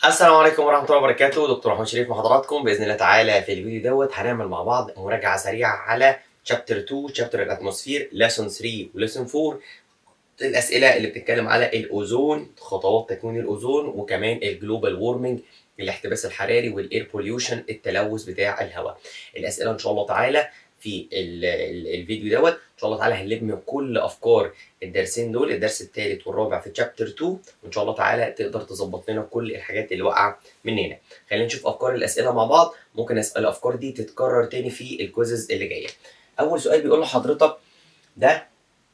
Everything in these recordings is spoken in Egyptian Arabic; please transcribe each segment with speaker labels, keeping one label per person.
Speaker 1: السلام عليكم ورحمة الله وبركاته دكتور محمد شريف مع حضراتكم بإذن الله تعالى في الفيديو دوت هنعمل مع بعض مراجعة سريعة على شابتر 2 شابتر الاتموسفير ليسون 3 وليسون 4 الأسئلة اللي بتتكلم على الأوزون خطوات تكوين الأوزون وكمان الجلوبال وورمنج الاحتباس الحراري والاير بوليوشن التلوث بتاع الهواء الأسئلة إن شاء الله تعالى في ال ال الفيديو دوت ان شاء الله تعالى هنلم كل افكار الدرسين دول الدرس الثالث والرابع في تشابتر 2 وان شاء الله تعالى تقدر تظبط لنا كل الحاجات اللي واقعه مننا خلينا نشوف افكار الاسئله مع بعض ممكن اسال الافكار دي تتكرر تاني في الكويزز اللي جايه اول سؤال بيقول لحضرتك ده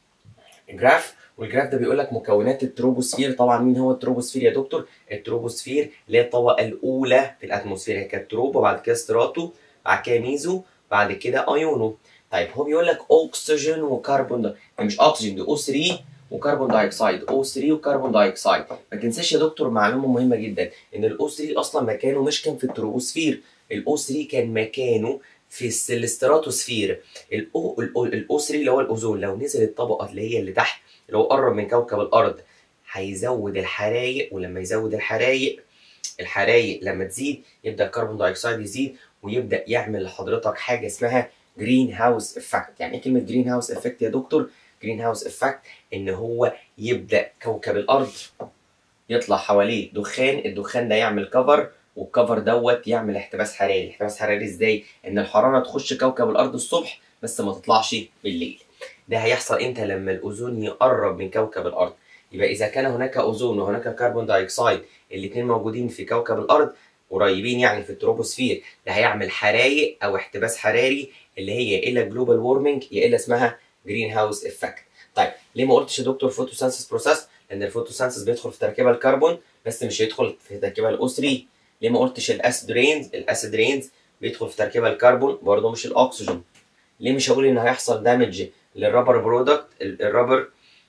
Speaker 1: جراف والجراف ده بيقول لك مكونات التروبوسفير طبعا مين هو التروبوسفير يا دكتور التروبوسفير اللي هي الطبقه الاولى في الاتموسفير هي كانت تروبو بعد كده ستراتو بعد كده ميزو بعد كده ايونو طيب هو بيقول لك اكسجين وكربون ده مش اكسجين ده او 3 وكربون دايوكسيد او 3 وكربون دايوكسيد ما تنساش يا دكتور معلومه مهمه جدا ان الاو 3 اصلا مكانه مش كان في التروبوسفير الاو 3 كان مكانه في الستراتوسفير الاو الاو 3 اللي هو الاوزون لو نزل الطبقه اللي هي اللي تحت اللي هو قرب من كوكب الارض هيزود الحرايق ولما يزود الحرايق الحرايق لما تزيد يبدا الكربون دايوكسيد يزيد ويبدا يعمل لحضرتك حاجه اسمها جرين هاوس افكت يعني ايه كلمه جرين هاوس افكت يا دكتور جرين هاوس افكت ان هو يبدا كوكب الارض يطلع حواليه دخان الدخان ده يعمل كفر والكفر دوت يعمل احتباس حراري احتباس حراري ازاي ان الحراره تخش كوكب الارض الصبح بس ما تطلعش بالليل ده هيحصل امتى لما الاوزون يقرب من كوكب الارض يبقى اذا كان هناك اوزون وهناك كربون دايوكسيد الاثنين موجودين في كوكب الارض قريبين يعني في التروبوسفير ده هيعمل حرايق او احتباس حراري اللي هي يا الا جلوبال وورمنج يا الا اسمها جرين هاوس افكت طيب ليه ما قلتش يا دكتور فوتوسينثيس بروسيس لان الفوتوسينثيس بيدخل في تركيبه الكربون بس مش هيدخل في تركيبه الاو 3 ليه ما قلتش الاسيد رينز الاسيد رينز بيدخل في تركيبه الكربون برضه مش الاكسجين ليه مش هقول ان هيحصل دامج للرابر برودكت الرابر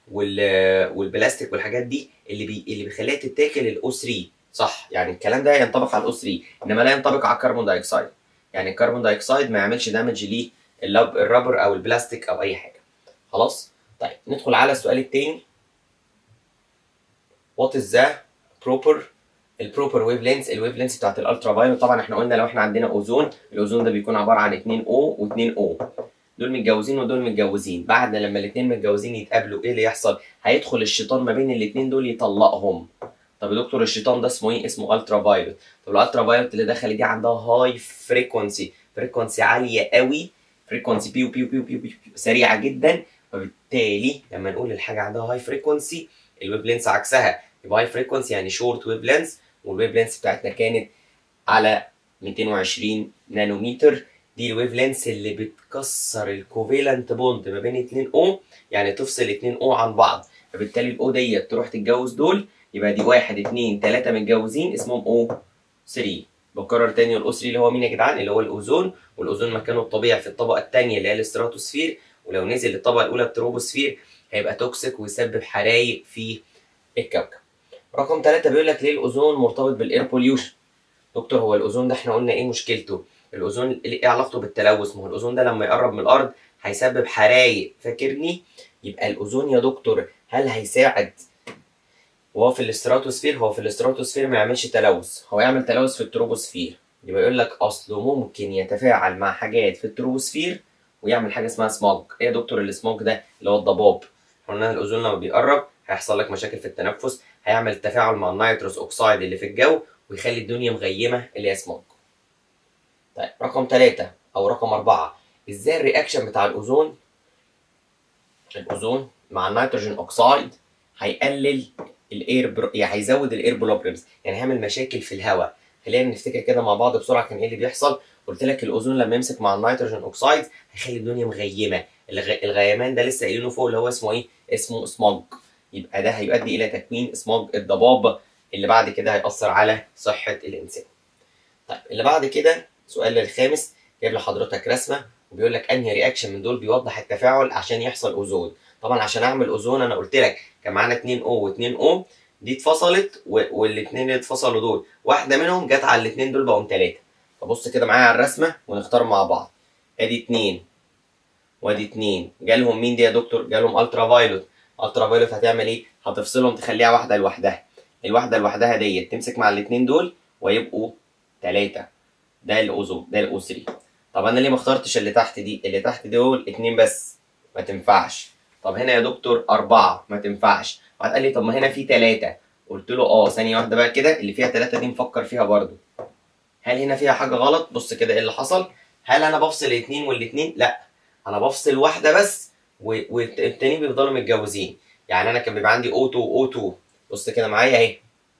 Speaker 1: والبلاستيك والحاجات دي اللي بي اللي بيخليها تتاكل الاو 3 صح يعني الكلام ده ينطبق على الاو 3 انما لا ينطبق على الكربون دايوكسيد يعني الكربون دايوكسيد ما يعملش دامج للرابر او البلاستيك او اي حاجه خلاص طيب ندخل على السؤال الثاني وات از ذا بروبر البروبر ويف لينس الويف لينس بتاعت الالترا فايولت طبعا احنا قلنا لو احنا عندنا اوزون الاوزون ده بيكون عباره عن 2 او و2 او دول متجوزين ودول متجوزين بعد لما الاثنين متجوزين يتقابلوا ايه اللي يحصل هيدخل الشيطان ما بين الاثنين دول يطلقهم طب يا دكتور الشيطان ده اسمه ايه اسمه الترا فايولت طب الالترا فايولت اللي دخلت دي عندها هاي فريكونسي فريكونسي عاليه قوي فريكونسي بيو بيو بيو بيو, بيو, بيو سريعه جدا وبالتالي لما نقول الحاجه عندها هاي فريكونسي الويف لينس عكسها يبقى هاي فريكونسي يعني شورت ويف لينس والويف لينس بتاعتنا كانت على 220 نانومتر دي الويف لينس اللي بتكسر الكوفيلنت بوند ما بين 2 او يعني تفصل 2 او عن بعض فبالتالي الاو ديت تروح تتجوز دول يبقى دي واحد اتنين تلاتة متجوزين اسمهم او 3 بكرر تاني الاو 3 اللي هو مين يا جدعان اللي هو الاوزون والاوزون مكانه الطبيعي في الطبقه الثانيه اللي هي الاستراتوسفير ولو نزل الطبقه الاولى التروبوسفير هيبقى توكسيك ويسبب حرايق في الكوكب رقم ثلاثة بيقول لك ليه الاوزون مرتبط بالاير بوليوشن دكتور هو الاوزون ده احنا قلنا ايه مشكلته الاوزون ايه علاقته بالتلوث ما هو الاوزون ده لما يقرب من الارض هيسبب حرايق فاكرني يبقى الاوزون يا دكتور هل هيساعد وهو في الاستراتوسفير هو في الاستراتوسفير ما يعملش تلوث هو يعمل تلوث في التروبوسفير يبقى يقول لك اصله ممكن يتفاعل مع حاجات في التروبوسفير ويعمل حاجه اسمها سموج ايه يا دكتور السموج ده اللي هو الضباب قلنا الاوزون لما بيقرب هيحصل لك مشاكل في التنفس هيعمل تفاعل مع النيتروس اوكسايد اللي في الجو ويخلي الدنيا مغيمه اللي هي سموج طيب رقم ثلاثة او رقم أربعة ازاي الرياكشن بتاع الاوزون الاوزون مع النيتروجين اوكسايد هيقلل الاير برو... يعني هيزود الاير بروبلمز يعني هيعمل مشاكل في الهواء خلينا نفتكر كده مع بعض بسرعه كان ايه اللي بيحصل قلت لك الاوزون لما يمسك مع النيتروجين اوكسايد هيخلي الدنيا مغيمه الغ... الغيمان ده لسه قايلينه فوق اللي هو اسمه ايه اسمه سموج يبقى ده هيؤدي الى تكوين سموج الضباب اللي بعد كده هيأثر على صحه الانسان طيب اللي بعد كده السؤال الخامس جايب لحضرتك رسمه وبيقول لك انهي رياكشن من دول بيوضح التفاعل عشان يحصل اوزون طبعا عشان اعمل اوزون انا قلت لك كان معانا 2 او و2 او دي اتفصلت والاثنين اللي اتفصلوا دول واحده منهم جت على الاثنين دول بقوا ثلاثه فبص كده معايا على الرسمه ونختار مع بعض ادي اتنين وادي اتنين جالهم مين دي يا دكتور جالهم الترا فايلوت الترا فايلوت هتعمل ايه هتفصلهم تخليها واحده لوحدها الواحده لوحدها ديت تمسك مع الاثنين دول ويبقوا ثلاثه ده الاوزون ده الاو 3 طب انا ليه ما اخترتش اللي تحت دي اللي تحت دول اتنين بس ما تنفعش طب هنا يا دكتور أربعة ما تنفعش وهتقال لي طب ما هنا في ثلاثة قلت له اه ثانية واحدة بقى كده اللي فيها ثلاثة دي نفكر فيها برضو هل هنا فيها حاجة غلط بص كده ايه اللي حصل هل انا بفصل الاثنين والاثنين لا انا بفصل واحدة بس والتانيين بيفضلوا متجوزين يعني انا كان بيبقى عندي او 2 او 2 بص كده معايا اهي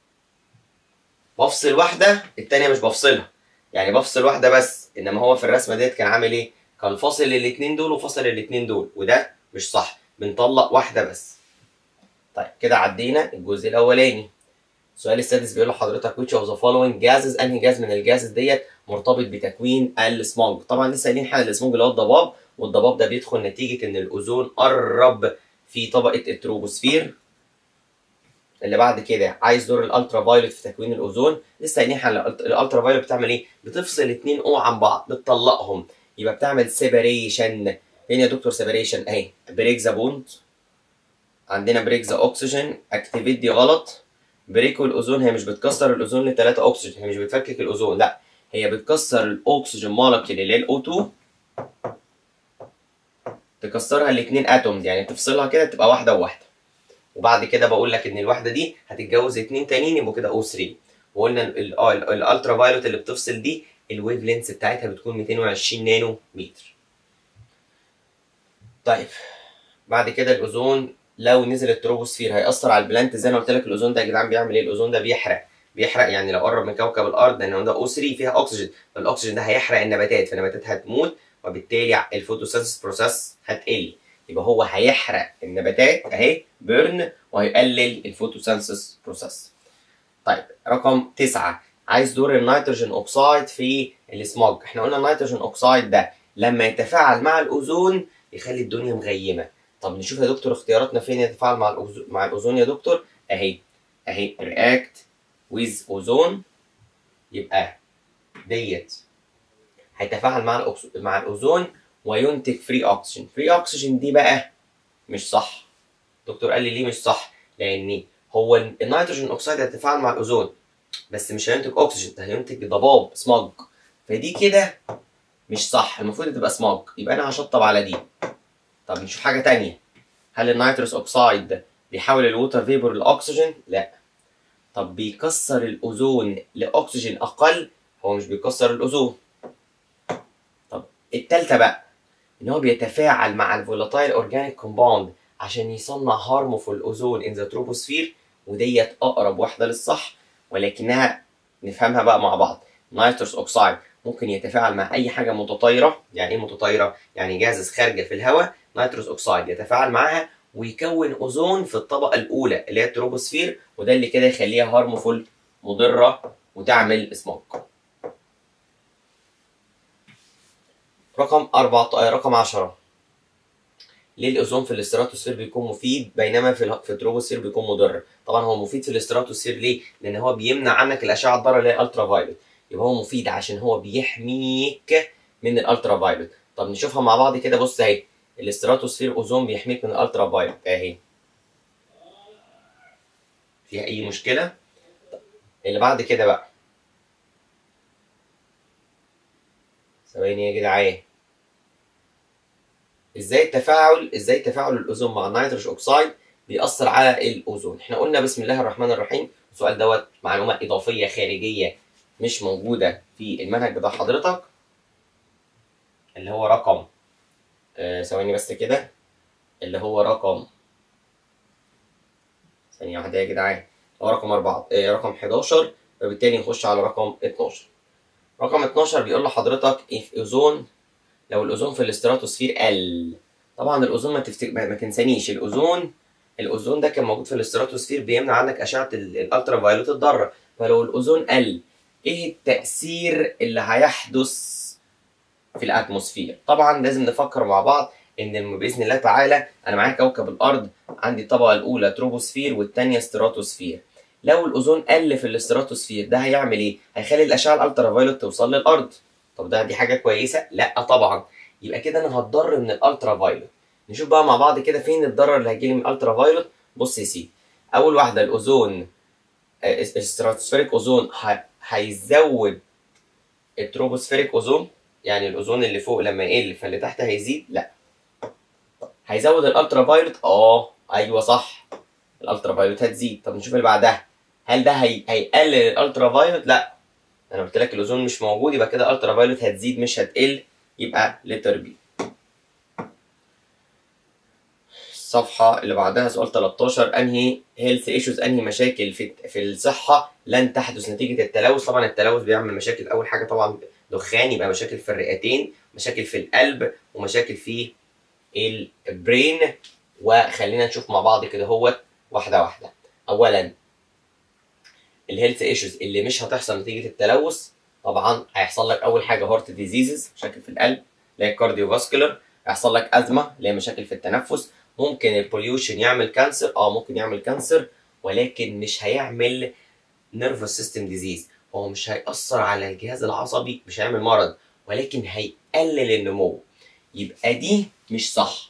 Speaker 1: بفصل واحدة التانية مش بفصلها يعني بفصل واحدة بس انما هو في الرسمة ديت كان عامل ايه كان فاصل الاثنين دول وفاصل الاثنين دول وده مش صح بنطلق واحدة بس طيب كده عدينا الجزء الأولاني السؤال السادس بيقول لحضرتك which of the following gases أنهي جاز من الجازز ديت مرتبط بتكوين السموج طبعا لسه قايلين حل السموج اللي هو الضباب والضباب ده بيدخل نتيجة إن الأوزون قرب في طبقة التروبوسفير اللي بعد كده عايز دور الالترا فايولت في تكوين الاوزون لسه قايلين حل الالترا فايولت بتعمل ايه بتفصل اتنين او عن بعض بتطلقهم يبقى بتعمل سيبريشن فين يا دكتور سيبريشن اهي بريك ذا بوند عندنا بريك ذا اوكسجين اكتيفيت دي غلط بريكو الاوزون هي مش بتكسر الاوزون لثلاثة اكسجين هي مش بتفكك الاوزون لا هي بتكسر الاكسجين مولكيول اللي هي الاو 2 تكسرها لاثنين اتومز يعني تفصلها كده تبقى واحده وواحده وبعد كده بقول لك ان الواحده دي هتتجوز اتنين تانيين يبقوا كده او 3 وقلنا الالترا فايولوت اللي بتفصل دي الويف لينس بتاعتها بتكون 220 نانو متر طيب بعد كده الاوزون لو نزل التروبوسفير هيأثر على البلانت زي ما قلت لك الاوزون ده يا جدعان بيعمل ايه الاوزون ده بيحرق بيحرق يعني لو قرب من كوكب الارض لان ده او 3 فيها اكسجين فالاكسجين ده هيحرق النباتات فالنباتات هتموت وبالتالي الفوتوسينثيس بروسيس هتقل يبقى هو هيحرق النباتات اهي بيرن وهيقلل الفوتوسينثيس بروسيس طيب رقم تسعة عايز دور النيتروجين اوكسايد في السموج احنا قلنا النيتروجين اوكسايد ده لما يتفاعل مع الاوزون يخلي الدنيا مغيمه طب نشوف يا دكتور اختياراتنا فين يتفاعل مع الأوزون مع الاوزون يا دكتور اهي اهي رياكت ويز اوزون يبقى ديت هيتفاعل مع الأكس... مع الاوزون وينتج فري اوكسجين فري اوكسجين دي بقى مش صح دكتور قال لي ليه مش صح لان هو النيتروجين اوكسيد هيتفاعل مع الاوزون بس مش هينتج اكسجين ده هينتج ضباب سموج فدي كده مش صح المفروض تبقى سموج يبقى انا هشطب على دي طب نشوف حاجه تانية هل النيتروس اوكسايد بيحول الووتر فيبر لاكسجين لا طب بيكسر الاوزون لاكسجين اقل هو مش بيكسر الاوزون طب التالتة بقى ان هو بيتفاعل مع الفولاتايل اورجانيك كومباوند عشان يصنع هارمفول اوزون ان ذا تروبوسفير وديت اقرب واحده للصح ولكنها نفهمها بقى مع بعض نيتروس اوكسايد ممكن يتفاعل مع اي حاجه متطايره يعني ايه متطايره يعني جازز خارجه في الهواء نيتروس اوكسايد يتفاعل معاها ويكون اوزون في الطبقه الاولى اللي هي التروبوسفير وده اللي كده يخليها هارمفول مضره وتعمل سموك رقم أربعة رقم 10 ليه الاوزون في الاستراتوسفير بيكون مفيد بينما في في التروبوسفير بيكون مضر طبعا هو مفيد في الاستراتوسفير ليه لان هو بيمنع عنك الاشعه الضاره اللي هي الالترا فايلوت يبقى هو مفيد عشان هو بيحميك من الالترا فايلوت طب نشوفها مع بعض كده بص اهي الاستراتوسفير اوزون بيحميك من الالترا فايلوت اهي فيها اي مشكله اللي بعد كده بقى ثواني يا جدعان ازاي التفاعل ازاي تفاعل الاوزون مع النيتروجين اوكسيد بيأثر على الاوزون احنا قلنا بسم الله الرحمن الرحيم السؤال دوت معلومه اضافيه خارجيه مش موجوده في المنهج بتاع حضرتك اللي هو رقم آه ثواني بس كده اللي هو رقم ثانية واحدة يا جدعان هو رقم أربعة آه رقم 11 فبالتالي نخش على رقم 12 رقم 12 بيقول لحضرتك if اوزون لو الاوزون في الاستراتوسفير قل طبعا الاوزون ما, تفتك... ما تنسانيش الاوزون الاوزون ده كان موجود في الاستراتوسفير بيمنع عنك اشعه الالترا فايولوت الضاره فلو الاوزون قل ايه التاثير اللي هيحدث في الاتموسفير طبعا لازم نفكر مع بعض ان باذن الله تعالى انا معايا كوكب الارض عندي الطبقه الاولى تروبوسفير والثانيه ستراتوسفير لو الاوزون قل في الاستراتوسفير ده هيعمل ايه هيخلي الاشعه الالترا فايولوت توصل للارض طب ده دي حاجه كويسه لا طبعا يبقى كده انا هتضر من الالترا فايولوت نشوف بقى مع بعض كده فين الضرر اللي هيجيلي من الالترا فايولوت بص يا سيدي اول واحده الاوزون الستراتوسفيريك اوزون ه- هيزود التروبوسفيريك اوزون يعني الاوزون اللي فوق لما يقل فاللي تحت هيزيد لا هيزود الالترا فايولت اه ايوه صح الالترا فايولت هتزيد طب نشوف اللي بعدها هل ده هي... هيقلل الالترا فايولت لا انا قلت لك الاوزون مش موجود يبقى كده الالترا فايولت هتزيد مش هتقل يبقى لتر بي الصفحة اللي بعدها سؤال 13 انهي هيلث ايشوز انهي مشاكل في في الصحة لن تحدث نتيجة التلوث طبعا التلوث بيعمل مشاكل اول حاجة طبعا دخان يبقى مشاكل في الرئتين مشاكل في القلب ومشاكل في البرين وخلينا نشوف مع بعض كده هو واحدة واحدة اولا الهيلث ايشوز اللي مش هتحصل نتيجة التلوث طبعا هيحصل لك اول حاجة هارت ديزيزز مشاكل في القلب اللي هي كارديو فاسكولار هيحصل لك ازمة اللي هي مشاكل في التنفس ممكن البوليوشن يعمل كانسر اه ممكن يعمل كانسر ولكن مش هيعمل نيرفس سيستم ديزيز هو مش هيأثر على الجهاز العصبي مش هيعمل مرض ولكن هيقلل النمو يبقى دي مش صح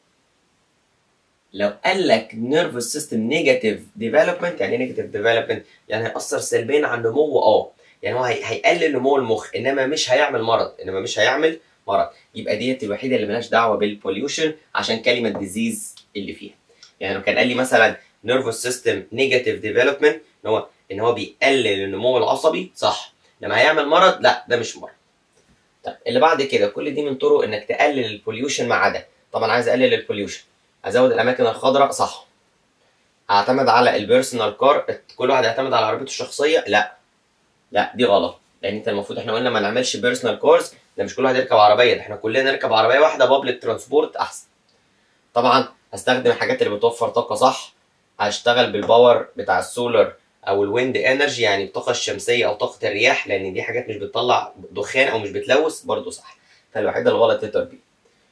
Speaker 1: لو قال لك نيرفس سيستم نيجاتيف ديفلوبمنت يعني نيجاتيف ديفلوبمنت يعني هيأثر سلبيا على النمو اه يعني هو هي- هيقلل نمو المخ انما مش هيعمل مرض انما مش هيعمل مرض يبقى ديت الوحيده اللي ملهاش دعوه بالبوليوشن عشان كلمه ديزيز اللي فيها يعني لو كان قال لي مثلا نيرفس سيستم نيجاتيف ديفلوبمنت ان هو ان هو بيقلل النمو العصبي صح لما هيعمل مرض لا ده مش مرض طيب اللي بعد كده كل دي من طرق انك تقلل البوليوشن ما عدا طبعا عايز اقلل البوليوشن ازود الاماكن الخضراء صح اعتمد على البيرسونال كار كل واحد يعتمد على عربيته الشخصيه لا لا دي غلط لان انت المفروض احنا قلنا ما نعملش بيرسونال كارز ده مش كل واحد يركب عربيه ده احنا كلنا نركب عربيه واحده بابليك ترانسبورت احسن طبعا هستخدم الحاجات اللي بتوفر طاقه صح هشتغل بالباور بتاع السولار او الويند انرجي يعني الطاقه الشمسيه او طاقه الرياح لان دي حاجات مش بتطلع دخان او مش بتلوث برضو صح فالوحيده الغلط لتر بي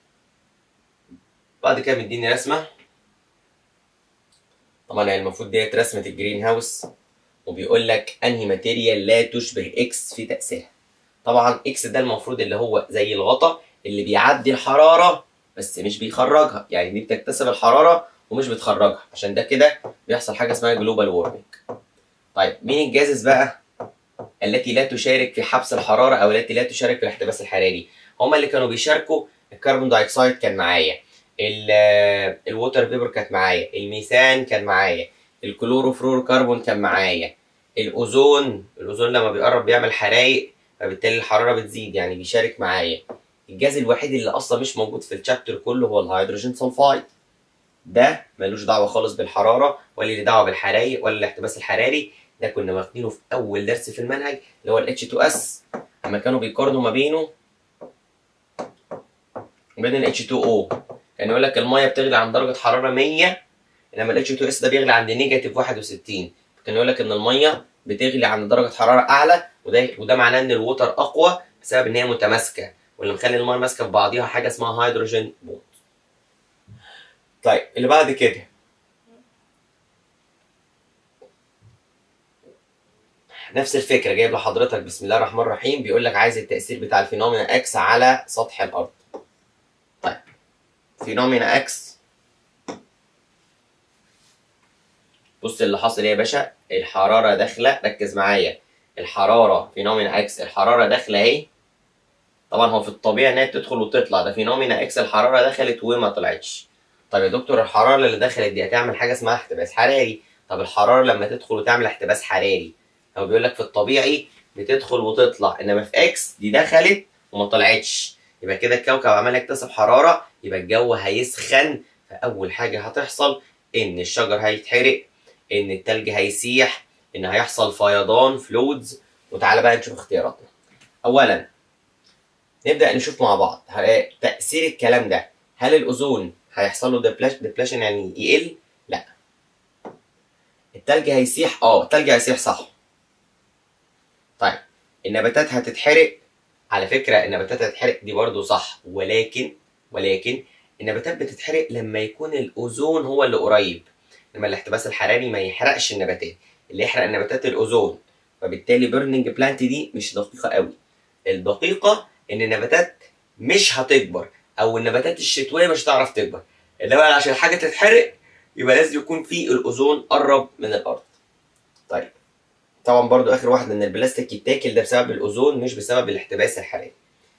Speaker 1: بعد كده مديني رسمه طبعا يعني المفروض ديت رسمه الجرين هاوس وبيقول لك انهي ماتيريال لا تشبه اكس في تاثيرها طبعا اكس ده المفروض اللي هو زي الغطا اللي بيعدي الحراره بس مش بيخرجها يعني دي بتكتسب الحراره ومش بتخرجها عشان ده كده بيحصل حاجه اسمها جلوبال وورمنج طيب مين الجازز بقى التي لا تشارك في حبس الحراره او التي لا تشارك في الاحتباس الحراري هما اللي كانوا بيشاركوا الكربون دايوكسيد كان معايا ال- الووتر فيبر كانت معايا الميثان كان معايا الكلوروفلور كربون كان معايا الاوزون الاوزون لما بيقرب بيعمل حرايق فبالتالي الحراره بتزيد يعني بيشارك معايا الجاز الوحيد اللي اصلا مش موجود في الشابتر كله هو الهيدروجين سلفايد ده ملوش دعوه خالص بالحراره ولا ليه دعوه بالحرايق ولا الاحتباس الحراري ده كنا واخدينه في اول درس في المنهج اللي هو ال H2S لما كانوا بيقارنوا ما بينه وبين ال H2O كان يقول لك الميه بتغلي عند درجه حراره 100 انما ال H2S ده بيغلي عند نيجاتيف 61 كان يقول لك ان الميه بتغلي عند درجه حراره اعلى وده وده معناه ان الووتر اقوى بسبب ان هي متماسكه واللي مخلي الميه ماسكه في بعضيها حاجه اسمها هيدروجين بوند طيب اللي بعد كده نفس الفكره جايب لحضرتك بسم الله الرحمن الرحيم بيقول لك عايز التاثير بتاع الفينومينا اكس على سطح الارض طيب فينومينا اكس بص اللي حاصل ايه يا باشا الحراره داخله ركز معايا الحراره فينومينا اكس الحراره داخله اهي طبعا هو في الطبيعي ان هي بتدخل وتطلع ده فينومينا اكس الحراره دخلت وما طلعتش طب يا دكتور الحراره اللي دخلت دي هتعمل حاجه اسمها احتباس حراري طب الحراره لما تدخل وتعمل احتباس حراري هو بيقول لك في الطبيعي بتدخل وتطلع انما في اكس دي دخلت وما طلعتش يبقى كده الكوكب عمال يكتسب حراره يبقى الجو هيسخن فاول حاجه هتحصل ان الشجر هيتحرق ان التلج هيسيح ان هيحصل فيضان فلودز وتعالى بقى نشوف اختياراتنا اولا نبدا نشوف مع بعض ه- تاثير الكلام ده هل الاوزون هيحصل له ديبليشن يعني يقل لا التلج هيسيح اه التلج هيسيح صح طيب النباتات هتتحرق على فكره النباتات هتتحرق دي برضو صح ولكن ولكن النباتات بتتحرق لما يكون الاوزون هو اللي قريب لما الاحتباس الحراري ما يحرقش النباتات اللي يحرق النباتات الاوزون فبالتالي بيرنينج بلانت دي مش دقيقه قوي الدقيقه ان النباتات مش هتكبر او النباتات الشتويه مش هتعرف تكبر انما عشان حاجه تتحرق يبقى لازم يكون في الاوزون قرب من الارض طيب طبعا برضو اخر واحد ان البلاستيك يتاكل ده بسبب الاوزون مش بسبب الاحتباس الحراري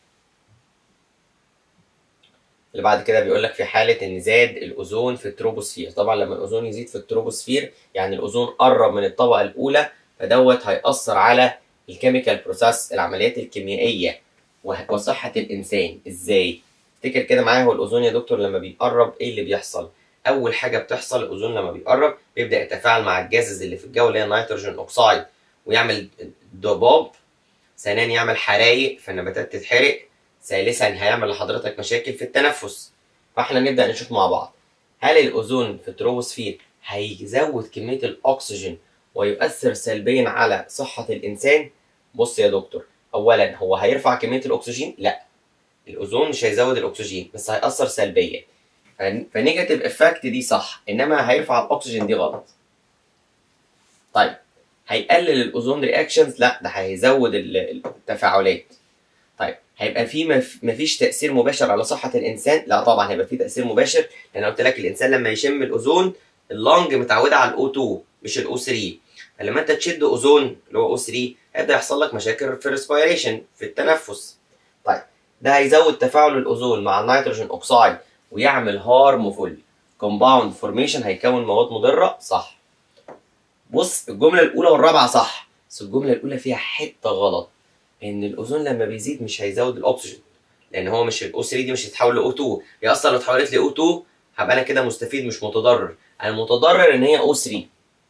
Speaker 1: اللي بعد كده بيقول لك في حاله ان زاد الاوزون في التروبوسفير طبعا لما الاوزون يزيد في التروبوسفير يعني الاوزون قرب من الطبقه الاولى فدوت هيأثر على الكيميكال بروسيس العمليات الكيميائيه وصحه الانسان ازاي افتكر كده معايا هو الاوزون يا دكتور لما بيقرب ايه اللي بيحصل اول حاجه بتحصل الاوزون لما بيقرب بيبدا يتفاعل مع الجازز اللي في الجو اللي هي النيتروجين اوكسايد ويعمل ضباب ثانيا يعمل حرايق فالنباتات تتحرق ثالثا هيعمل لحضرتك مشاكل في التنفس فاحنا نبدا نشوف مع بعض هل الاوزون في التروبوسفير هيزود كميه الاكسجين ويؤثر سلبيا على صحه الانسان بص يا دكتور اولا هو هيرفع كميه الاكسجين لا الاوزون مش هيزود الاكسجين بس هيأثر سلبيا فنيجاتيف افكت دي صح انما هيرفع الاكسجين دي غلط طيب هيقلل الاوزون رياكشنز لا ده هيزود التفاعلات طيب هيبقى في مف... مفيش تاثير مباشر على صحه الانسان لا طبعا هيبقى في تاثير مباشر لان قلت لك الانسان لما يشم الاوزون اللنج متعوده على الاو 2 مش الاو 3 فلما انت تشد اوزون اللي هو او 3 هيبدا يحصل لك مشاكل في الريسبيريشن في التنفس طيب ده هيزود تفاعل الاوزون مع النيتروجين اوكسايد ويعمل هارمفول كومباوند فورميشن هيكون مواد مضره صح بص الجمله الاولى والرابعه صح بس الجمله الاولى فيها حته غلط ان الاوزون لما بيزيد مش هيزود الاكسجين لان هو مش الاو 3 دي مش هتتحول لاو 2 هي اصلا لو اتحولت لاو 2 هبقى انا كده مستفيد مش متضرر انا المتضرر ان هي او 3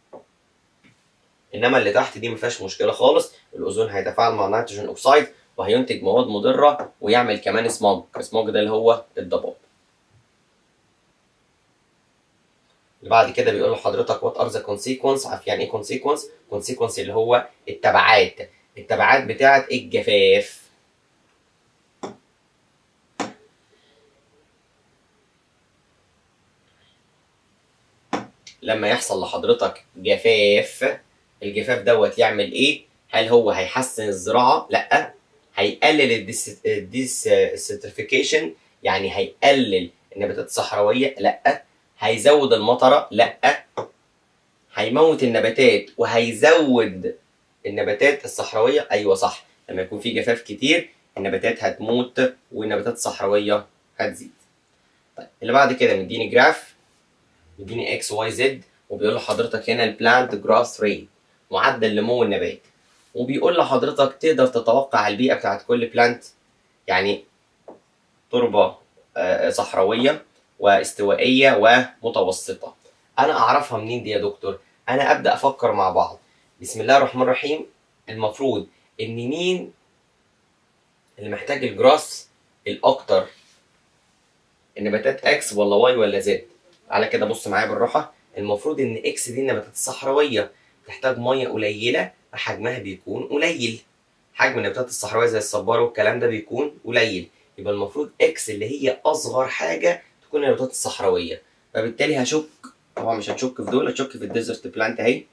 Speaker 1: انما اللي تحت دي ما فيهاش مشكله خالص الاوزون هيتفاعل مع النيتروجين اوكسايد وهينتج مواد مضره ويعمل كمان سموج السموج ده اللي هو الضباب اللي بعد كده بيقول لحضرتك وات ار ذا كونسيكونس عارف يعني ايه كونسيكونس كونسيكونس اللي هو التبعات التبعات بتاعه الجفاف لما يحصل لحضرتك جفاف الجفاف دوت يعمل ايه هل هو هيحسن الزراعه لا هيقلل الديستريفيكيشن يعني هيقلل النباتات الصحراويه لا هيزود المطره لا هيموت النباتات وهيزود النباتات الصحراويه ايوه صح لما يكون في جفاف كتير النباتات هتموت والنباتات الصحراويه هتزيد طيب اللي بعد كده مديني جراف مديني اكس واي زد وبيقول لحضرتك هنا البلانت جراس ريت معدل نمو النبات وبيقول لحضرتك تقدر تتوقع البيئه بتاعت كل بلانت يعني تربه صحراويه واستوائيه ومتوسطه انا اعرفها منين دي يا دكتور انا ابدا افكر مع بعض بسم الله الرحمن الرحيم المفروض ان مين اللي محتاج الجراس الاكتر النباتات اكس ولا واي ولا زد على كده بص معايا بالراحه المفروض ان اكس دي النباتات الصحراويه تحتاج ميه قليله فحجمها بيكون قليل حجم النباتات الصحراويه زي الصبار والكلام ده بيكون قليل يبقى المفروض اكس اللي هي اصغر حاجه تكون النباتات الصحراويه فبالتالي هشك طبعا مش هتشك في دول هتشك في الديزرت بلانت اهي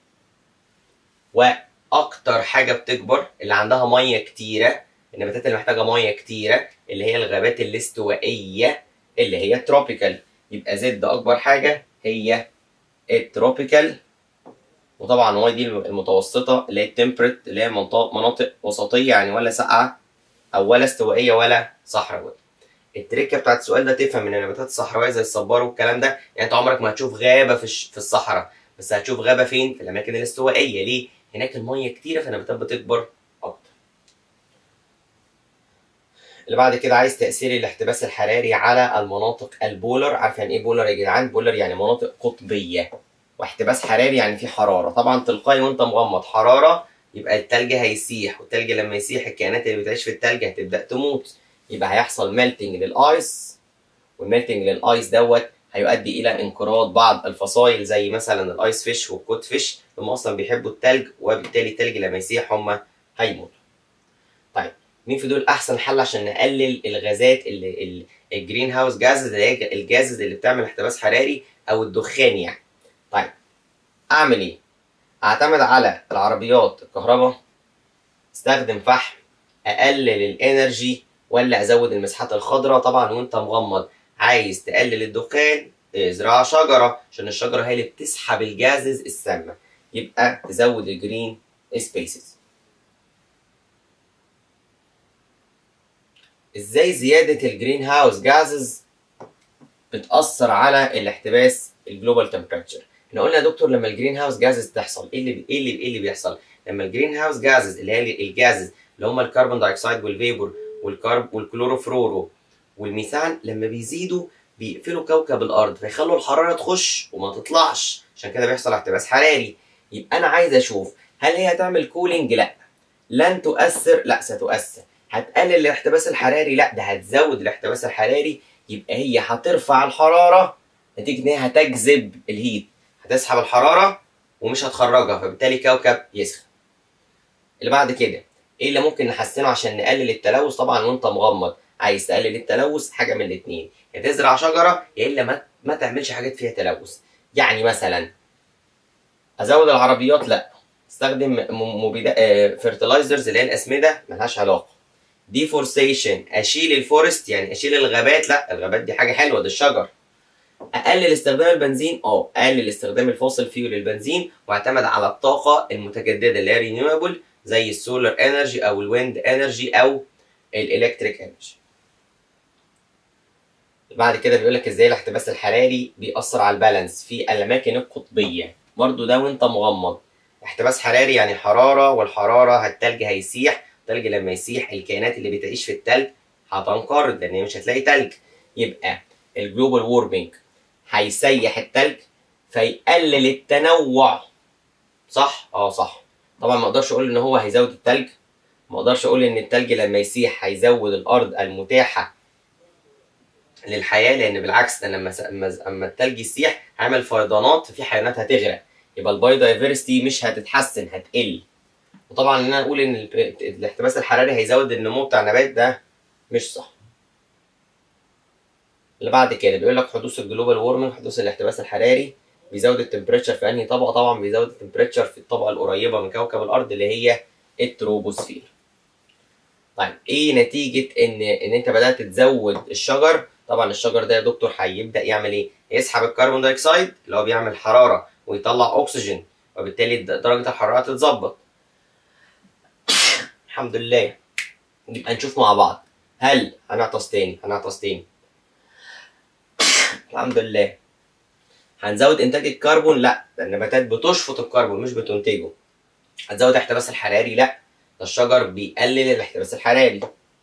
Speaker 1: واكتر حاجه بتكبر اللي عندها ميه كتيره النباتات اللي محتاجه ميه كتيره اللي هي الغابات الاستوائيه اللي هي التروبيكال يبقى زد اكبر حاجه هي التروبيكال وطبعا واي دي المتوسطه اللي هي التمبرت اللي هي مناطق وسطيه يعني ولا ساقعه او ولا استوائيه ولا صحراويه التركه بتاعت السؤال ده تفهم ان النباتات الصحراويه زي الصبار والكلام ده يعني انت عمرك ما هتشوف غابه في في الصحراء بس هتشوف غابه فين في الاماكن الاستوائيه ليه هناك الميه كتيره فالنباتات بتكبر اكتر اللي بعد كده عايز تاثير الاحتباس الحراري على المناطق البولر عارف يعني ايه بولر يا جدعان بولر يعني مناطق قطبيه واحتباس حراري يعني في حراره طبعا تلقائي وانت مغمض حراره يبقى التلج هيسيح والتلج لما يسيح الكائنات اللي بتعيش في التلج هتبدا تموت يبقى هيحصل ميلتنج للايس والميلتنج للايس دوت هيؤدي الى انقراض بعض الفصائل زي مثلا الايس فيش والكوت فيش هم اصلا بيحبوا التلج وبالتالي التلج لما يسيح هم هيموتوا طيب مين في دول احسن حل عشان نقلل الغازات اللي الجرين هاوس جازز اللي هي الجازز اللي بتعمل احتباس حراري او الدخان يعني طيب اعمل ايه اعتمد على العربيات الكهرباء استخدم فحم اقلل الانرجي ولا ازود المساحات الخضراء طبعا وانت مغمض عايز تقلل الدخان ازرع شجره عشان الشجره هي اللي بتسحب الجازز السامه يبقى تزود الجرين سبيسز ازاي زياده الجرين هاوس جازز بتاثر على الاحتباس الجلوبال تمبريتشر احنا قلنا يا دكتور لما الجرين هاوس جازز تحصل ايه اللي ايه اللي ايه اللي بيحصل لما الجرين هاوس جازز اللي هي الجازز اللي هم الكربون دايوكسيد والفيبور والكرب والكلوروفلورو والميثان لما بيزيدوا بيقفلوا كوكب الارض فيخلوا الحراره تخش وما تطلعش عشان كده بيحصل احتباس حراري يبقى انا عايز اشوف هل هي هتعمل كولينج لا لن تؤثر لا ستؤثر هتقلل الاحتباس الحراري لا ده هتزود الاحتباس الحراري يبقى هي هترفع الحراره نتيجه ان هي هتجذب الهيت هتسحب الحراره ومش هتخرجها فبالتالي كوكب يسخن اللي بعد كده ايه اللي ممكن نحسنه عشان نقلل التلوث طبعا وانت مغمض عايز تقلل التلوث حاجه من الاثنين يا تزرع شجره يا الا ما, ما تعملش حاجات فيها تلوث يعني مثلا ازود العربيات لا استخدم مبيدات فيرتلايزرز اللي هي الاسمده ملهاش علاقه ديفورستيشن اشيل الفورست يعني اشيل الغابات لا الغابات دي حاجه حلوه ده الشجر اقلل استخدام البنزين اه اقلل استخدام الفوسل فيول البنزين واعتمد على الطاقه المتجدده اللي هي رينيوبل زي السولار انرجي او الويند انرجي او الالكتريك انرجي بعد كده بيقول لك ازاي الاحتباس الحراري بيأثر على البالانس في الاماكن القطبيه برضو ده وانت مغمض احتباس حراري يعني حراره والحراره التلج هيسيح التلج لما يسيح الكائنات اللي بتعيش في التلج هتنقرض لان مش هتلاقي تلج يبقى الجلوبال وورمنج هيسيح التلج فيقلل التنوع صح اه صح طبعا ما اقدرش اقول ان هو هيزود التلج ما اقدرش اقول ان التلج لما يسيح هيزود الارض المتاحه للحياه لان بالعكس ده لما اما التلج يسيح هيعمل فيضانات ففي حيوانات هتغرق يبقى البايودايفرستي مش هتتحسن هتقل وطبعا ان انا اقول ان الاحتباس الحراري هيزود النمو بتاع النبات ده مش صح اللي بعد كده بيقول لك حدوث الجلوبال وورمنج حدوث الاحتباس الحراري بيزود التمبريتشر في انهي طبقه طبعا بيزود التمبريتشر في الطبقه القريبه من كوكب الارض اللي هي التروبوسفير طيب ايه نتيجه ان ان انت بدات تزود الشجر طبعا الشجر ده يا دكتور هيبدا يعمل ايه يسحب الكربون دايوكسيد اللي هو بيعمل حراره ويطلع اكسجين وبالتالي درجه الحراره تتظبط الحمد لله يبقى نشوف مع بعض هل هنعطس تاني هنعطس تاني الحمد لله هنزود انتاج الكربون لا ده النباتات بتشفط الكربون مش بتنتجه هتزود الاحتباس الحراري لا ده الشجر بيقلل الاحتباس الحراري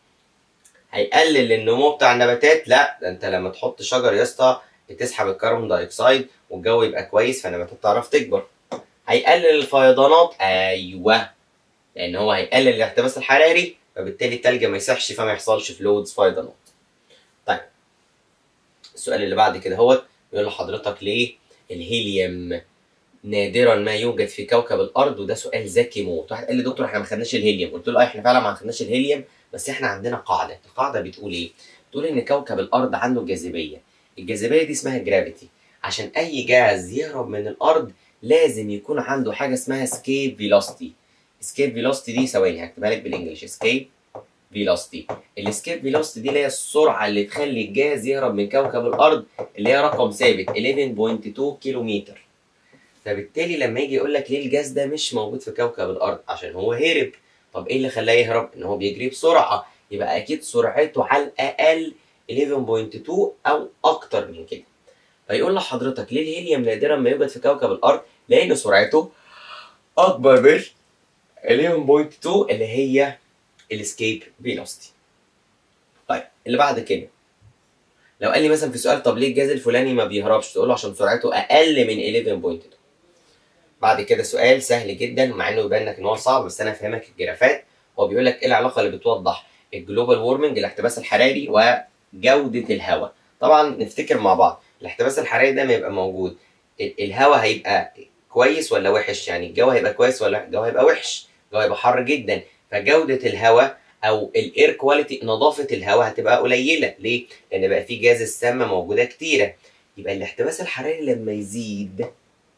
Speaker 1: هيقلل النمو بتاع النباتات لا ده انت لما تحط شجر يا اسطى بتسحب الكربون دايوكسيد والجو يبقى كويس فالنباتات تعرف تكبر هيقلل الفيضانات ايوه لان هو هيقلل الاحتباس الحراري فبالتالي التلج ما يسحش فما يحصلش فلودز فيضانات طيب السؤال اللي بعد كده هو يقول لحضرتك ليه الهيليوم نادرا ما يوجد في كوكب الارض وده سؤال ذكي موت واحد قال لي دكتور احنا ما خدناش الهيليوم قلت له اه احنا فعلا ما خدناش الهيليوم بس احنا عندنا قاعده القاعده بتقول ايه بتقول ان كوكب الارض عنده جاذبيه الجاذبيه دي اسمها جرافيتي عشان اي جاز يهرب من الارض لازم يكون عنده حاجه اسمها سكيب فيلوستي سكيب فيلوستي دي ثواني هكتبها لك بالانجلش سكيب فيلوستي السكيب فيلوستي دي اللي هي السرعه اللي تخلي الجاز يهرب من كوكب الارض اللي هي رقم ثابت 11.2 كيلومتر فبالتالي لما يجي يقول لك ليه الجاز ده مش موجود في كوكب الارض عشان هو هرب طب ايه اللي خلاه يهرب ان هو بيجري بسرعه يبقى اكيد سرعته على الاقل 11.2 او اكتر من كده فيقول لحضرتك ليه الهيليوم نادرا ما يوجد في كوكب الارض لان سرعته اكبر من 11.2 اللي هي الاسكيب فيلوستي طيب اللي بعد كده لو قال لي مثلا في سؤال طب ليه الجاز الفلاني ما بيهربش تقول له عشان سرعته اقل من 11.2 بعد كده سؤال سهل جدا مع انه يبان لك ان هو صعب بس انا فاهمك الجرافات هو بيقول لك ايه العلاقه اللي بتوضح الجلوبال وورمنج الاحتباس الحراري وجوده الهواء طبعا نفتكر مع بعض الاحتباس الحراري ده ما يبقى موجود الهواء هيبقى كويس ولا وحش يعني الجو هيبقى كويس ولا الجو هيبقى وحش الجو هيبقى حر جدا فجوده الهواء او الاير كواليتي نظافه الهواء هتبقى قليله ليه لان بقى في جاز السامه موجوده كتيره يبقى الاحتباس الحراري لما يزيد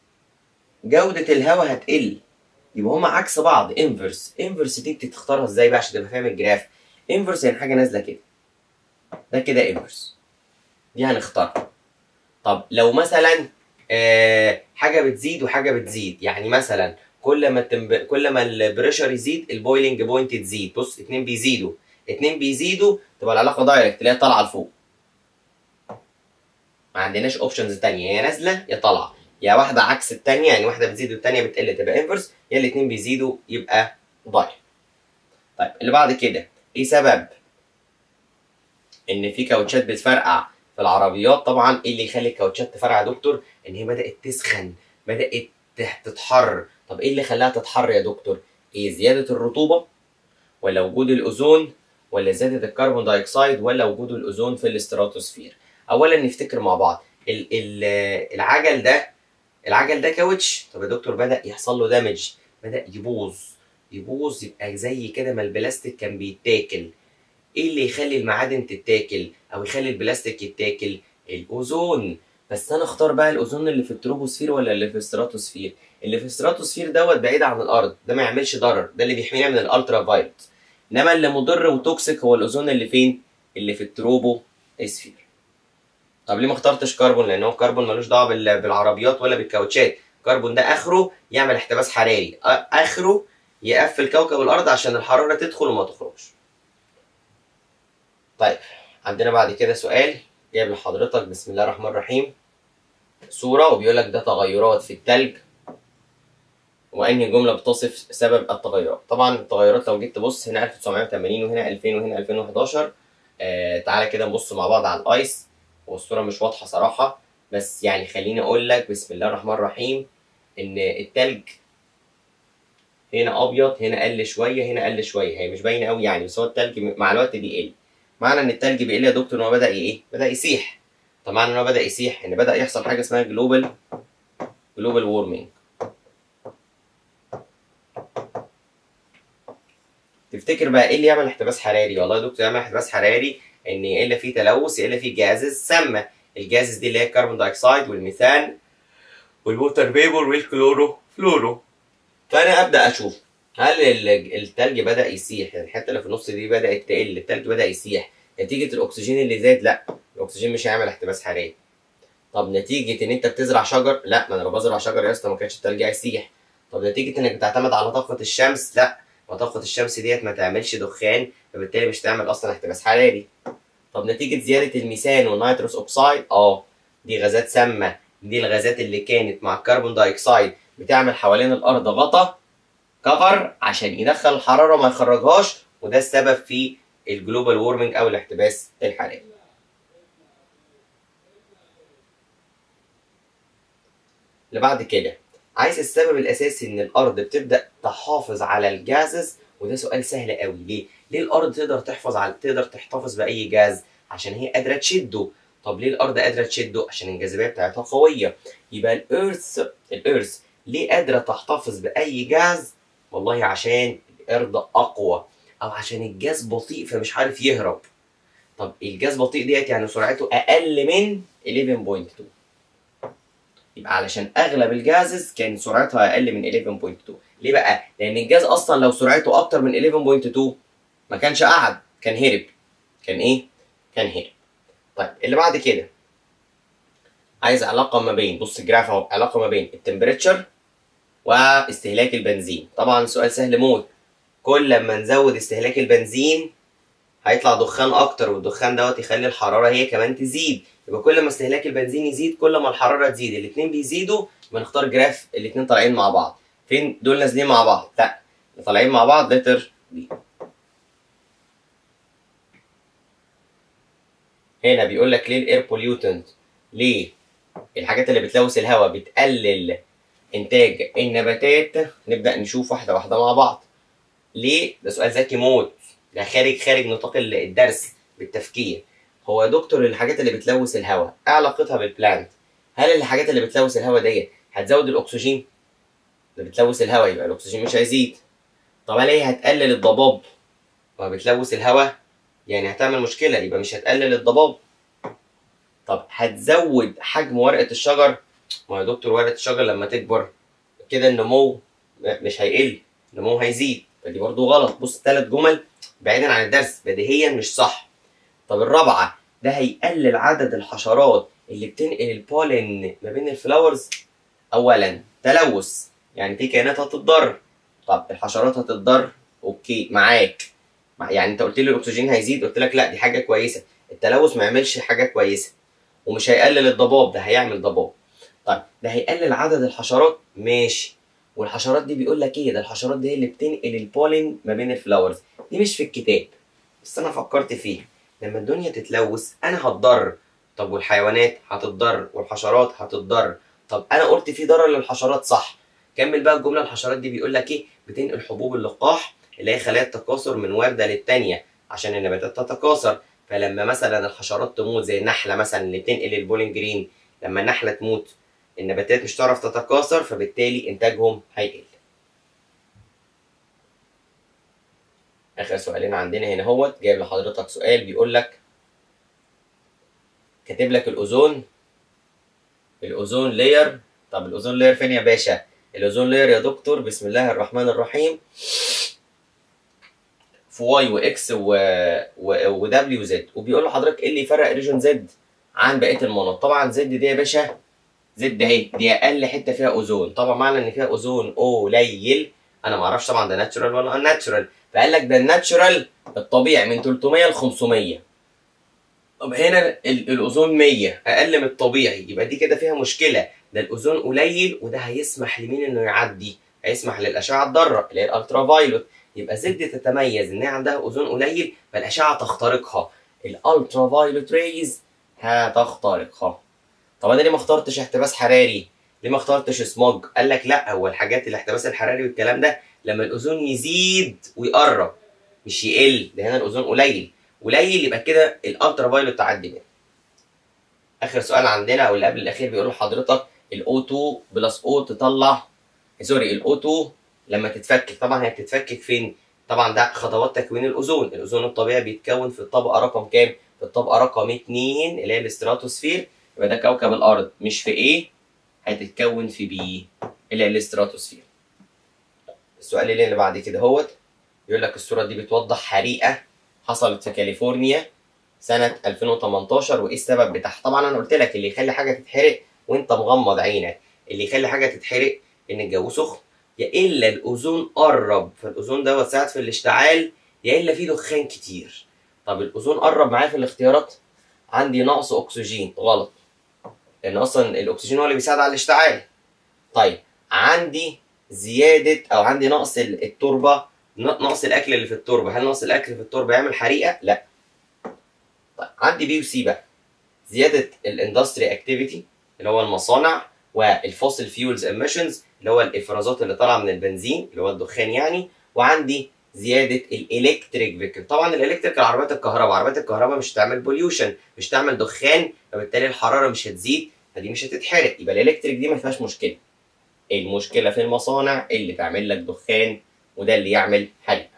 Speaker 1: جوده الهواء هتقل يبقى هما عكس بعض انفرس انفرس دي بتختارها ازاي بقى عشان تبقى فاهم الجراف انفرس يعني حاجه نازله كده ده كده انفرس دي هنختارها طب لو مثلا آه حاجه بتزيد وحاجه بتزيد يعني مثلا كل ما التمب... كل ما البريشر يزيد البويلنج بوينت تزيد بص اتنين بيزيدوا اتنين بيزيدوا تبقى العلاقه دايركت اللي هي طالعه لفوق ما عندناش اوبشنز تانية يا نازله يا طالعه يا واحده عكس التانية يعني واحده بتزيد والتانية بتقل تبقى انفرس يا الاتنين بيزيدوا يبقى دايركت طيب اللي بعد كده ايه سبب ان في كاوتشات بتفرقع في العربيات طبعا ايه اللي يخلي الكاوتشات تفرقع يا دكتور ان هي بدات تسخن بدات تتحر طب ايه اللي خلاها تتحر يا دكتور ايه زياده الرطوبه ولا وجود الاوزون ولا زياده الكربون دايوكسيد ولا وجود الاوزون في الاستراتوسفير اولا نفتكر مع بعض ال ال العجل ده العجل ده كاوتش طب يا دكتور بدا يحصل له دامج بدا يبوظ يبوظ يبقى زي كده ما البلاستيك كان بيتاكل ايه اللي يخلي المعادن تتاكل او يخلي البلاستيك يتاكل الاوزون بس انا اختار بقى الاوزون اللي في التروبوسفير ولا اللي في الستراتوسفير اللي في الستراتوسفير دوت بعيد عن الارض ده ما يعملش ضرر ده اللي بيحمينا من الالترا فايلت انما اللي مضر وتوكسيك هو الاوزون اللي فين اللي في التروبو اسفير طب ليه ما اخترتش كربون لان هو الكربون ملوش دعوه بالعربيات ولا بالكاوتشات الكربون ده اخره يعمل احتباس حراري اخره يقفل كوكب الارض عشان الحراره تدخل وما تخرجش طيب عندنا بعد كده سؤال جايب لحضرتك بسم الله الرحمن الرحيم صورة وبيقول لك ده تغيرات في التلج وأنهي جملة بتصف سبب التغيرات طبعا التغيرات لو جيت تبص هنا 1980 وهنا 2000 وهنا 2011 آه تعالى كده نبص مع بعض على الأيس والصورة مش واضحة صراحة بس يعني خليني أقول لك بسم الله الرحمن الرحيم إن التلج هنا أبيض هنا قل شوية هنا قل شوية هي مش باينة أوي يعني بس هو التلج مع الوقت بيقل معنى ان التلج بيقل يا دكتور ان هو بدا ايه بدا يسيح طب معنى ان هو بدا يسيح ان بدا يحصل حاجه اسمها جلوبال جلوبال وورمنج تفتكر بقى ايه اللي يعمل احتباس حراري والله يا دكتور يعمل احتباس حراري ان يقل فيه تلوث يقل فيه جازز سامه الجازز دي اللي هي الكربون دايوكسيد والميثان والووتر فيبور والكلورو فلورو فانا ابدا اشوف هل التلج بدا يسيح يعني الحته اللي في النص دي بدات تقل التلج بدا يسيح نتيجه الاكسجين اللي زاد لا الاكسجين مش هيعمل احتباس حراري طب نتيجه ان انت بتزرع شجر لا ما انا لو بزرع شجر يا اسطى ما كانش التلج هيسيح طب نتيجه انك بتعتمد على طاقه الشمس لا وطاقه الشمس ديت ما تعملش دخان فبالتالي مش تعمل اصلا احتباس حراري طب نتيجه زياده الميثان والنيتروس اوكسايد اه دي غازات سامه دي الغازات اللي كانت مع الكربون دايوكسيد بتعمل حوالين الارض غطا كفر عشان يدخل الحراره ما يخرجهاش وده السبب في الجلوبال وورمنج او الاحتباس الحراري اللي بعد كده عايز السبب الاساسي ان الارض بتبدا تحافظ على الجازز وده سؤال سهل قوي ليه ليه الارض تقدر تحفظ على تقدر تحتفظ باي جاز عشان هي قادره تشده طب ليه الارض قادره تشده عشان الجاذبيه بتاعتها قويه يبقى الارث الارث ليه قادره تحتفظ باي جاز والله عشان الارض اقوى او عشان الجاز بطيء فمش عارف يهرب طب الجاز بطيء ديت يعني سرعته اقل من 11.2 يبقى علشان اغلب الجازز كان سرعتها اقل من 11.2 ليه بقى لان الجاز اصلا لو سرعته اكتر من 11.2 ما كانش قعد كان هرب كان ايه كان هرب طيب اللي بعد كده عايز علاقه ما بين بص الجراف اهو علاقه ما بين التمبريتشر واستهلاك البنزين طبعا سؤال سهل موت كل لما نزود استهلاك البنزين هيطلع دخان اكتر والدخان دوت يخلي الحراره هي كمان تزيد يبقى كل ما استهلاك البنزين يزيد كل ما الحراره تزيد الاثنين بيزيدوا بنختار جراف الاثنين طالعين مع بعض فين دول نازلين مع بعض لا طالعين مع بعض لتر بي هنا بيقول لك ليه الاير بوليوتنت ليه الحاجات اللي بتلوث الهواء بتقلل انتاج النباتات نبدا نشوف واحده واحده مع بعض ليه ده سؤال ذكي موت ده خارج خارج نطاق الدرس بالتفكير هو يا دكتور الحاجات اللي بتلوث الهواء ايه علاقتها بالبلانت هل الحاجات اللي بتلوث الهواء ديت هتزود الاكسجين ده بتلوث الهواء يبقى الاكسجين مش هيزيد طب هل هي هتقلل الضباب ما بتلوث الهواء يعني هتعمل مشكله يبقى مش هتقلل الضباب طب هتزود حجم ورقه الشجر ما يا دكتور ورقه الشجر لما تكبر كده النمو مش هيقل النمو هيزيد فدي برضو غلط بص ثلاث جمل بعيدا عن الدرس بديهيا مش صح طب الرابعه ده هيقلل عدد الحشرات اللي بتنقل البولين ما بين الفلاورز اولا تلوث يعني في كائنات هتتضر طب الحشرات هتتضر اوكي معاك مع- يعني انت قلت لي الاكسجين هيزيد قلت لك لا دي حاجه كويسه التلوث ما يعملش حاجه كويسه ومش هيقلل الضباب ده هيعمل ضباب طيب ده هيقلل عدد الحشرات ماشي والحشرات دي بيقول لك ايه ده الحشرات دي هي اللي بتنقل البولين ما بين الفلاورز دي مش في الكتاب بس انا فكرت فيها لما الدنيا تتلوث انا هتضر طب والحيوانات هتتضر والحشرات هتتضر طب انا قلت في ضرر للحشرات صح كمل بقى الجمله الحشرات دي بيقول لك ايه بتنقل حبوب اللقاح اللي هي خلايا التكاثر من ورده للتانيه عشان النباتات تتكاثر فلما مثلا الحشرات تموت زي النحله مثلا اللي بتنقل البولين جرين لما النحله تموت النباتات مش هتعرف تتكاثر فبالتالي انتاجهم هيقل اخر سؤالين عندنا هنا اهوت جايب لحضرتك سؤال بيقول لك كاتب لك الاوزون الاوزون لاير طب الاوزون لاير فين يا باشا الاوزون لاير يا دكتور بسم الله الرحمن الرحيم في واي واكس و ودبليو زد وبيقول لحضرتك ايه اللي يفرق ريجون زد عن بقيه المناطق طبعا زد دي يا باشا زد اهي دي اقل حته فيها اوزون طبعا معنى ان فيها اوزون قليل انا ما اعرفش طبعا ده ناتشورال ولا ان ناتشورال فقال لك ده الناتشورال الطبيعي من 300 ل 500 طب هنا ال- الاوزون 100 اقل من الطبيعي يبقى دي كده فيها مشكله ده الاوزون قليل وده هيسمح لمين انه يعدي هيسمح للاشعه الضاره اللي هي الالترا فايلوت يبقى زد تتميز ان هي عندها اوزون قليل فالاشعه تخترقها الالترا فايلوت ريز هتخترقها طب انا ليه ما اخترتش احتباس حراري ليه ما اخترتش سموج قال لك لا هو الحاجات الاحتباس الحراري والكلام ده لما الاوزون يزيد ويقرب مش يقل ده هنا الاوزون قليل قليل يبقى كده الالترا فايلوت تعدي منه اخر سؤال عندنا او اللي قبل الاخير بيقول لحضرتك الاو 2 بلس او تطلع سوري الاو 2 لما تتفكك طبعا هي بتتفكك فين طبعا ده خطوات تكوين الاوزون الاوزون الطبيعي بيتكون في الطبقه رقم كام في الطبقه رقم 2 اللي هي الاستراتوسفير يبقى ده كوكب الارض مش في ايه هتتكون في بي اللي هي الاستراتوسفير السؤال اللي بعد كده هوت يقول لك الصوره دي بتوضح حريقه حصلت في كاليفورنيا سنه 2018 وايه السبب بتاعها طبعا انا قلت لك اللي يخلي حاجه تتحرق وانت مغمض عينك اللي يخلي حاجه تتحرق ان الجو سخن يا الا الاوزون قرب فالاوزون دوت ساعد في الاشتعال يا الا في دخان كتير طب الاوزون قرب معايا في الاختيارات عندي نقص اكسجين غلط لان اصلا الاكسجين هو اللي بيساعد على الاشتعال طيب عندي زياده او عندي نقص ال- التربه ن- نقص الاكل اللي في التربه هل نقص الاكل في التربه يعمل حريقه لا طيب عندي بي وسي بقى زياده الاندستري اكتيفيتي اللي هو المصانع والفوسل فيولز ايميشنز اللي هو الافرازات اللي طالعه من البنزين اللي هو الدخان يعني وعندي زياده الالكتريك فيكل طبعا الالكتريك العربيات الكهرباء عربيات الكهرباء مش هتعمل بوليوشن مش هتعمل دخان فبالتالي الحراره مش هتزيد فدي مش هتتحرق يبقى الالكتريك دي ما فيهاش مشكله المشكله في المصانع اللي تعمل لك دخان وده اللي يعمل حريقه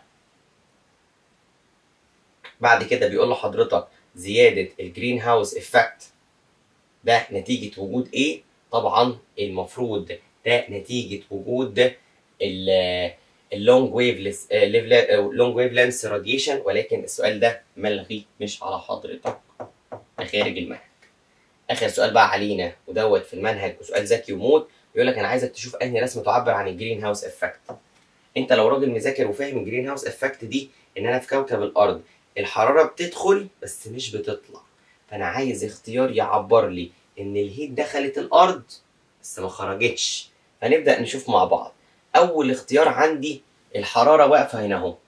Speaker 1: بعد كده بيقول لحضرتك زياده الجرين هاوس افكت ده نتيجه وجود ايه طبعا المفروض ده نتيجه وجود اللونج ويف لونج ويف لينس راديشن ولكن السؤال ده ملغي مش على حضرتك ده خارج المنهج اخر سؤال بقى علينا ودوت في المنهج وسؤال ذكي وموت بيقول لك انا عايزك تشوف انهي رسمه تعبر عن الجرين هاوس افكت انت لو راجل مذاكر وفاهم الجرين هاوس افكت دي ان انا في كوكب الارض الحراره بتدخل بس مش بتطلع فانا عايز اختيار يعبر لي ان الهيت دخلت الارض بس ما خرجتش فنبدا نشوف مع بعض اول اختيار عندي الحراره واقفه هنا اهو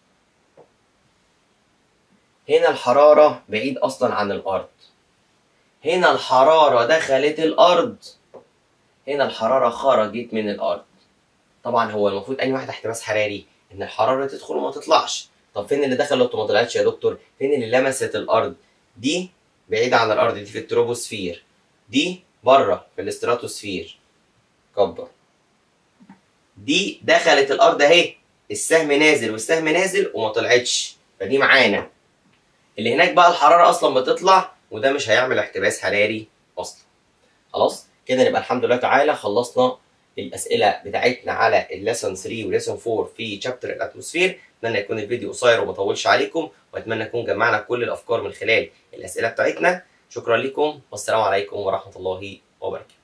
Speaker 1: هنا الحراره بعيد اصلا عن الارض هنا الحراره دخلت الارض هنا الحراره خرجت من الارض طبعا هو المفروض اي واحد احتباس حراري ان الحراره تدخل وما تطلعش طب فين اللي دخلت وما طلعتش يا دكتور فين اللي لمست الارض دي بعيده عن الارض دي في التروبوسفير دي بره في الاستراتوسفير كبر دي دخلت الارض اهي السهم نازل والسهم نازل وما طلعتش فدي معانا اللي هناك بقى الحراره اصلا بتطلع وده مش هيعمل احتباس حراري اصلا خلاص كده نبقى الحمد لله تعالى خلصنا الاسئله بتاعتنا على الليسون 3 وليسون 4 في شابتر الاتموسفير اتمنى يكون الفيديو قصير وما طولش عليكم واتمنى نكون جمعنا كل الافكار من خلال الاسئله بتاعتنا شكرا لكم والسلام عليكم ورحمه الله وبركاته